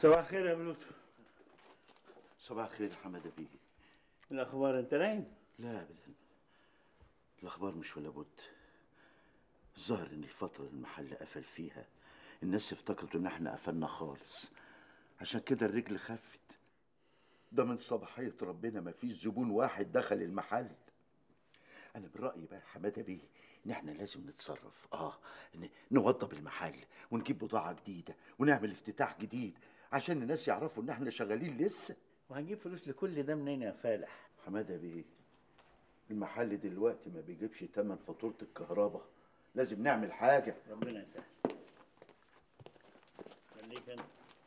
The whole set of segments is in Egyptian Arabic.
صباح الخير يا بلوتو صباح الخير يا حماده بيه الاخبار انت نايم لا ابدا الاخبار مش ولا بد الظاهر ان الفتره اللي المحل قفل فيها الناس افتكرت ان احنا قفلنا خالص عشان كده الرجل خفت ده من صباحيه ربنا ما فيش زبون واحد دخل المحل انا من رايي بقى يا حماده بيه ان احنا لازم نتصرف اه ن- نوضب المحل ونجيب بضاعه جديده ونعمل افتتاح جديد عشان الناس يعرفوا ان احنا شغالين لسه وهنجيب فلوس لكل ده منين يا فالح حماده بيه المحل دلوقتي ما بيجيبش تمن فاتوره الكهرباء لازم نعمل حاجه ربنا يسهل خليك انت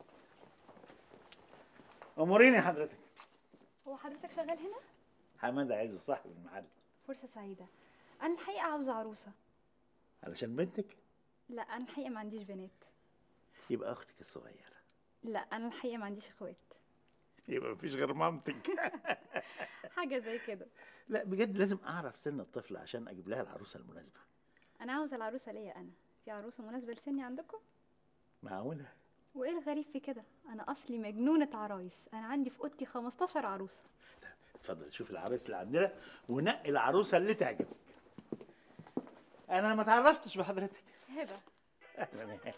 اموريني حضرتك هو حضرتك شغال هنا؟ حماده عايز صاحب المحل فرصة سعيدة أنا الحقيقة عاوزة عروسة علشان بنتك لا أنا الحقيقة ما عنديش بنات يبقى اختك الصغيره لا أنا الحقيقة ما عنديش إخوات يبقى مفيش غير مامتك حاجة زي كده لا بجد لازم اعرف سن الطفل عشان اجيب لها العروسه المناسبه أنا عاوزة العروسة ليا أنا في عروسة مناسبة لسني عندكم؟ معقوله وإيه الغريب في كده؟ أنا أصلي مجنونة عرايس أنا عندي في أوضتي 15 عروسة اتفضل شوف العرايس اللي عندنا ونقي العروسه اللي تعجبك انا ما تعرفتش بحضرتك هبة اهلا يا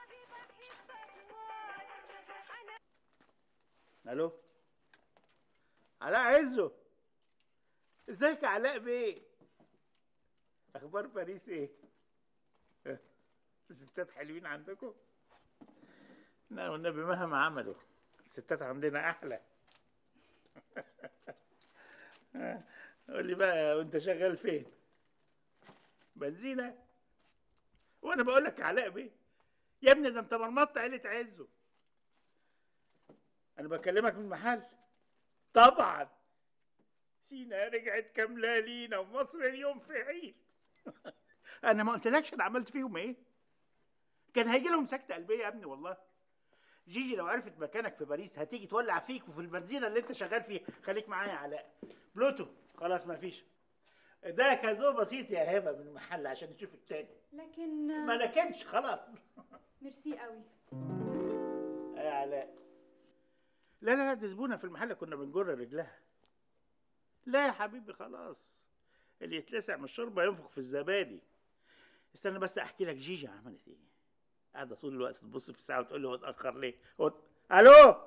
الو علاء عزو ازيك يا علاء بيه اخبار باريس ايه ها؟ الستات حلوين عندكم لا والنبي مهما عملوا الستات عندنا احلى قول لي بقى وانت شغال فين بنزينه وانا بقول لك يا علاء بيه يا ابني ده انت مرمطت عيله عزه انا بكلمك من المحل طبعا سينا رجعت كامله لينا ومصر اليوم في عيد انا ما قلتلكش انا عملت فيهم ايه كان هيجي لهم سكته قلبيه يا ابني والله جيجي لو عرفت مكانك في باريس هتيجي تولع فيك وفي البنزينه اللي انت شغال فيها خليك معايا يا علاء بلوتو خلاص ما فيش ده كادو بسيط يا هبه من المحل عشان نشوف التاني لكن ما لكنش خلاص ميرسي قوي يا علاء لا لا لا دي زبونه في المحل كنا بنجر رجلها لا يا حبيبي خلاص اللي يتلسع من الشوربه ينفخ في الزبادي استنى بس احكي لك جيجي عملت ايه قاعده طول الوقت تبص في الساعه وتقول لي هو اتاخر ليه هو الو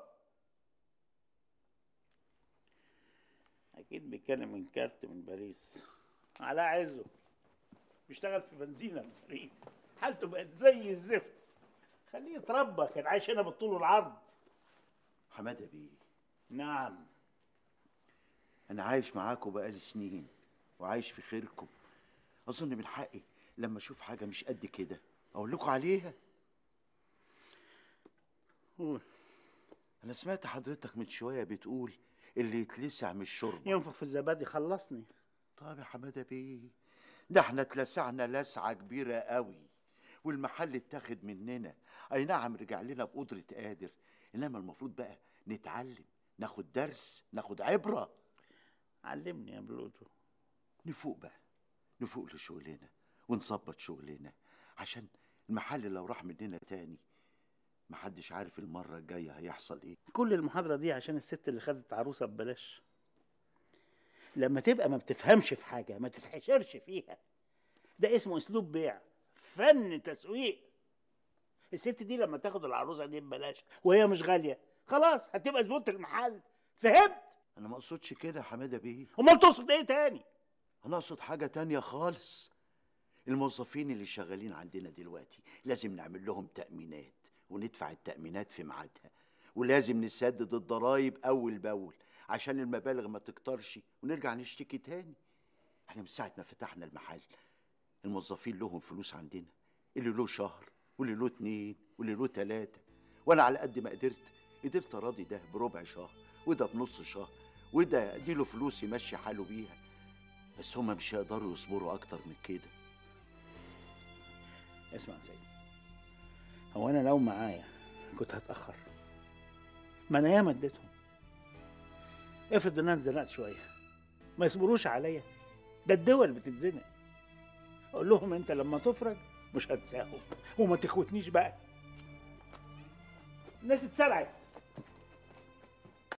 اكيد بيتكلم من كارت من باريس علاء عزه بيشتغل في بنزينه من باريس حالته بقت زي الزفت خليه يتربى كان عايش هنا بالطول والعرض حماده بيه نعم انا عايش معاكم بقالي سنين وعايش في خيركم اظن من حقي لما اشوف حاجه مش قد كده اقول لكم عليها قول. انا سمعت حضرتك من شويه بتقول اللي يتلسع من الشرب ينفخ في الزبادي خلصني طب يا حماده بيه ده احنا اتلسعنا لسعه كبيره قوي والمحل اتاخد مننا اي نعم رجع لنا بقدره قادر انما المفروض بقى نتعلم ناخد درس ناخد عبره علمني يا بلوتو نفوق بقى نفوق لشغلنا ونظبط شغلنا عشان المحل لو راح مننا تاني محدش عارف المرة الجاية هيحصل ايه كل المحاضرة دي عشان الست اللي خدت عروسة ببلاش لما تبقى ما بتفهمش في حاجة ما تتحشرش فيها ده اسمه اسلوب بيع فن تسويق الست دي لما تاخد العروسة دي ببلاش وهي مش غالية خلاص هتبقى زبونة المحل فهمت انا ما اقصدش كده يا حمادة بيه امال تقصد ايه تاني انا اقصد حاجة تانية خالص الموظفين اللي شغالين عندنا دلوقتي لازم نعمل لهم تأمينات وندفع التأمينات في ميعادها ولازم نسدد الضرايب أول بأول عشان المبالغ ما تكترش ونرجع نشتكي تاني احنا من ساعة ما فتحنا المحل الموظفين لهم فلوس عندنا اللي له شهر واللي له اتنين واللي له تلاتة وانا على قد ما قدرت قدرت اراضي ده بربع شهر وده بنص شهر وده اديله فلوس يمشي حاله بيها بس هما مش هيقدروا يصبروا اكتر من كده اسمع يا سيدي هو انا لو معايا كنت هتاخر ما انا ياما اديتهم افرض ان انا اتزنقت شويه ما يصبروش عليا ده الدول بتتزنق اقول لهم انت لما تفرج مش هتساهم وما تخوتنيش بقى الناس اتسرعت